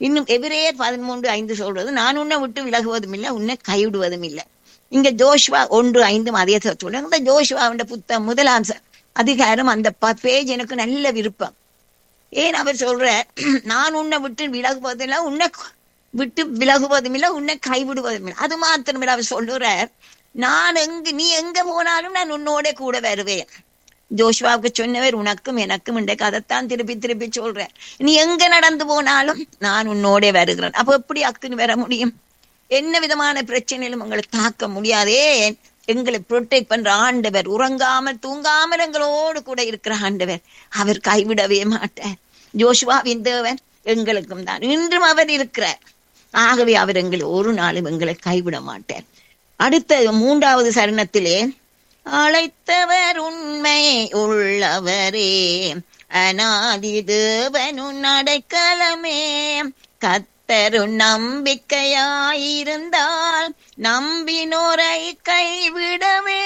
இன்னும் எபிரேயர் பதிமூன்று ஐந்து சொல்றது நான் உன்னை விட்டு விலகுவதும் இல்லை உன்னை கைவிடுவதும் இல்லை இங்க ஜோஷ்வா ஒன்று ஐந்தும் அதே சொல்றாங்க இந்த ஜோஷ்வாவுடைய புத்தகம் முதலாம் ச- அதிகாரம் அந்த பேஜ் எனக்கு நல்ல விருப்பம் ஏன் அவர் சொல்ற நான் உன்னை விட்டு விலகுவதும் இல்லை உன்னை க- விட்டு விலகுவதும் இல்லை உன்னை கைவிடுவதும் இல்லை அது மாத்திரமில்ல அவர் சொல்லுறார் நான் எங்க நீ எங்க போனாலும் நான் உன்னோட கூட வருவேன் ஜோஷ்வாவுக்கு சொன்னவர் உனக்கும் எனக்கும் இன்றைக்கு அதைத்தான் திருப்பி திருப்பி சொல்றேன் நீ எங்க நடந்து போனாலும் நான் உன்னோட வருகிறேன் அப்ப எப்படி அக்குன்னு வர முடியும் என்ன விதமான பிரச்சனையிலும் உங்களை தாக்க முடியாதே எங்களை ப்ரொடெக்ட் பண்ற ஆண்டவர் உறங்காமல் தூங்காமல் எங்களோடு கூட இருக்கிற ஆண்டவர் அவர் கைவிடவே மாட்டார் ஜோஷுவாவின் தேவன் எங்களுக்கும் தான் இன்றும் அவர் இருக்கிறார் ஆகவே அவர் எங்களை ஒரு நாளும் எங்களை கைவிட மாட்டார் அடுத்த மூன்றாவது சரணத்திலே அழைத்தவர் உண்மை உள்ளவரே அநாதி தேவனுன் அடைக்கலமே கத்தரு நம்பிக்கையாயிருந்தால் நம்பினோரை கைவிடவே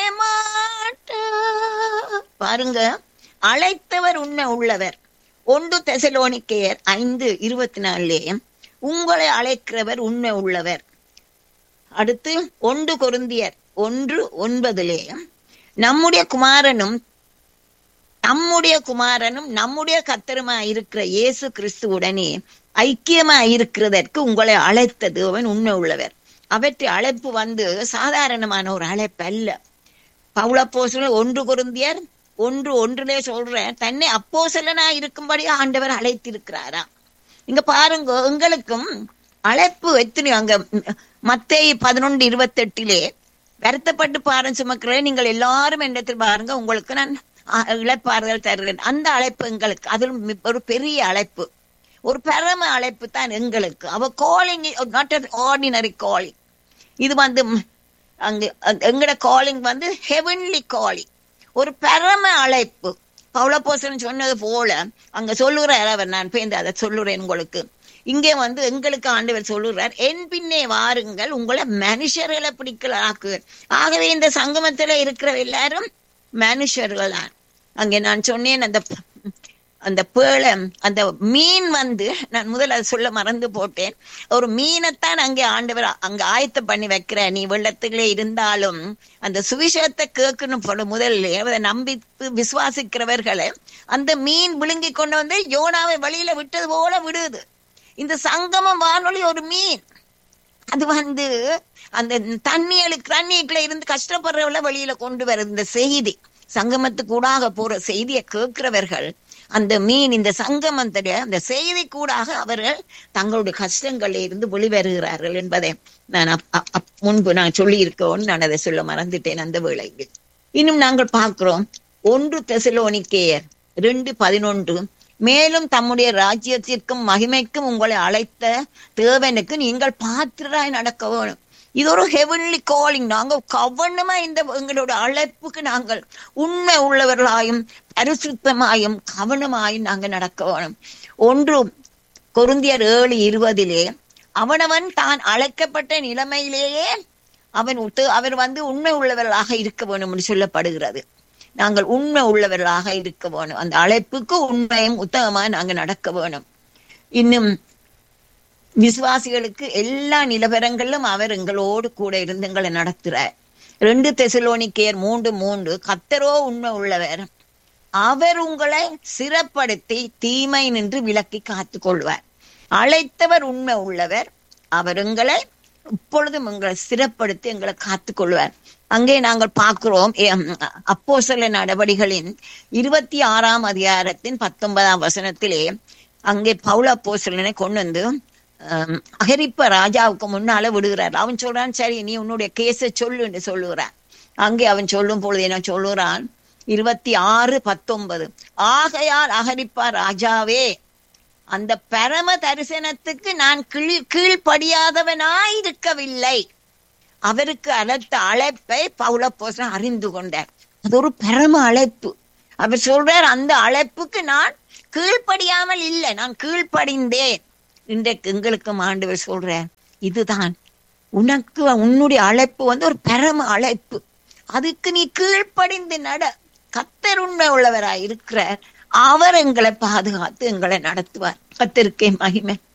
மாட்டார் பாருங்க அழைத்தவர் உண்மை உள்ளவர் ஒன்று தெசலோனிக்கேயர் ஐந்து இருபத்தி நாலுலே உங்களை அழைக்கிறவர் உண்மை உள்ளவர் அடுத்து ஒன்று கொருந்தியர் ஒன்று ஒன்பதிலே நம்முடைய குமாரனும் நம்முடைய குமாரனும் நம்முடைய கத்தருமா இருக்கிற இயேசு கிறிஸ்துவுடனே ஐக்கியமா இருக்கிறதற்கு உங்களை அழைத்த தேவன் உண்மை உள்ளவர் அவற்றை அழைப்பு வந்து சாதாரணமான ஒரு அழைப்பு அல்ல பவுளப்போசலன் ஒன்று குருந்தியர் ஒன்று ஒன்றிலே சொல்றேன் தன்னை அப்போசலனா இருக்கும்படி ஆண்டவர் அழைத்திருக்கிறாரா இங்க பாருங்க எங்களுக்கும் அழைப்பு எத்தனையோ அங்க மத்தேயு பதினொன்று இருபத்தெட்டிலே வருத்தப்பட்டு பாரம் சுமக்கிற நீங்கள் எல்லாரும் என்னத்தில் பாருங்க உங்களுக்கு நான் அஹ், இளைப்பாறுதல் தருகிறேன் அந்த அழைப்பு எங்களுக்கு அதில் மி- ஒரு பெரிய அழைப்பு ஒரு பரம அழைப்பு தான் எங்களுக்கு அவ காலிங் நாட் ஆர்டினரி காலிங் இது வந்து ம், அங்க அங்க- எங்கட காலிங் வந்து ஹெவன்லி காலிங் ஒரு பரம அழைப்பு பவுளப்போசன் சொன்னது போல அங்க சொல்லுறார் அவர் நான் பேந்து அதை சொல்லுறேன் உங்களுக்கு இங்கே வந்து எங்களுக்கு ஆண்டவர் சொல்லுறார் என் பின்னே வாருங்கள் உங்களை மனுஷர்களை பிடிக்கலாக்கு ஆகவே இந்த சங்கமத்துல இருக்கிற எல்லாரும் மனுஷர்கள் தான் அங்கே நான் சொன்னேன் அந்த அந்த பேழை அந்த மீன் வந்து நான் முதல்ல அதை சொல்ல மறந்து போட்டேன் ஒரு மீனைத்தான் அங்கே ஆண்டவர் அங்க ஆயத்தம் பண்ணி வைக்கிற நீ வெள்ளத்திலே இருந்தாலும் அந்த சுவிசேஷத்தை கேட்கணும் போல முதல்ல அதை நம்பித்து விசுவாசிக்கிறவர்களை அந்த மீன் விழுங்கி கொண்டு வந்து யோனாவை வழியில விட்டது போல விடுது இந்த சங்கமம் வானொலி ஒரு மீன் அது வந்து அந்த தண்ணிகளுக்கு தண்ணிக்குள்ள இருந்து கஷ்டப்படுறவள வெளியில கொண்டு வர இந்த செய்தி சங்கமத்துக்கு கூடாக போற செய்தியை கேட்கிறவர்கள் அந்த மீன் இந்த சங்கமத்துல அந்த செய்தி கூடாக அவர்கள் தங்களுடைய கஷ்டங்கள்ல இருந்து வெளிவருகிறார்கள் என்பதை நான் அப்- அப்- அப்- முன்பு நான் சொல்லி இருக்கோன்னு நான் அதை சொல்ல மறந்துட்டேன் அந்த வேளையில் இன்னும் நாங்கள் பார்க்கிறோம் ஒன்று தெசலோனிக்கேயர் ரெண்டு பதினொன்று மேலும் தம்முடைய ராஜ்யத்திற்கும் மகிமைக்கும் உங்களை அழைத்த தேவனுக்கு நீங்கள் பாத்திராய் நடக்க வேணும் இது ஒரு ஹெவன்லி காலிங் நாங்க கவனமா இந்த எங்களோட அழைப்புக்கு நாங்கள் உண்மை உள்ளவர்களாயும் பரிசுத்தமாயும் கவனமாயும் நாங்க நடக்க வேணும் ஒன்று கொருந்தியர் ஏழு இருபதிலே அவனவன் தான் அழைக்கப்பட்ட நிலைமையிலேயே அவன் உத்து- அவர் வந்து உண்மை உள்ளவர்களாக இருக்க வேணும் என்று சொல்லப்படுகிறது நாங்கள் உண்மை உள்ளவர்களாக இருக்க வேணும் அந்த அழைப்புக்கு உண்மையும் உத்தமமா நாங்க நடக்க வேணும் இன்னும் விசுவாசிகளுக்கு எல்லா நிலவரங்களிலும் அவர் எங்களோடு கூட இருந்து எங்களை நடத்துறார் ரெண்டு தெசலோனிக்கேயர் மூன்று மூன்று கத்தரோ உண்மை உள்ளவர் அவர் உங்களை சிறப்படுத்தி தீமை நின்று விலக்கி காத்துக் கொள்வார் அழைத்தவர் உண்மை உள்ளவர் அவர் எங்களை இப்பொழுதும் எங்களை சிறப்படுத்தி எங்களை காத்துக் கொள்வார் அங்கே நாங்கள் பார்க்கிறோம் அப்போ சில நடவடிகளின் இருபத்தி ஆறாம் அதிகாரத்தின் பத்தொன்பதாம் வசனத்திலே அங்கே பவுல அப்போஸ்தலனை கொண்டு வந்து ஆம், அகரிப்ப ராஜாவுக்கு முன்னால விடுகிறார் அவன் சொல்றான் சரி நீ உன்னுடைய கேஸை சொல்லு என்று சொல்லுகிறான் அங்கே அவன் சொல்லும் பொழுது என்ன சொல்லுறான் இருபத்தி ஆறு பத்தொன்பது ஆகையால் அகரிப்பா ராஜாவே அந்த பரம தரிசனத்துக்கு நான் கீழ் கீழ்ப்படியாதவனாய் இருக்கவில்லை அவருக்கு அழைத்த அழைப்பை பவுலப்போசன் அறிந்து கொண்டார் அது ஒரு பரம அழைப்பு அவர் சொல்றார் அந்த அழைப்புக்கு நான் கீழ்ப்படியாமல் இல்லை நான் கீழ்ப்படிந்தேன் இன்றைக்கு எங்களுக்கும் ஆண்டவர் சொல்றார் இதுதான் உனக்கு உன்னுடைய அழைப்பு வந்து ஒரு பரம அழைப்பு அதுக்கு நீ கீழ்ப்படிந்து நட கத்தர் உண்மை உள்ளவராய் இருக்கிறார் அவர் எங்களை பாதுகாத்து எங்களை நடத்துவார் கத்தருக்கே மகிமை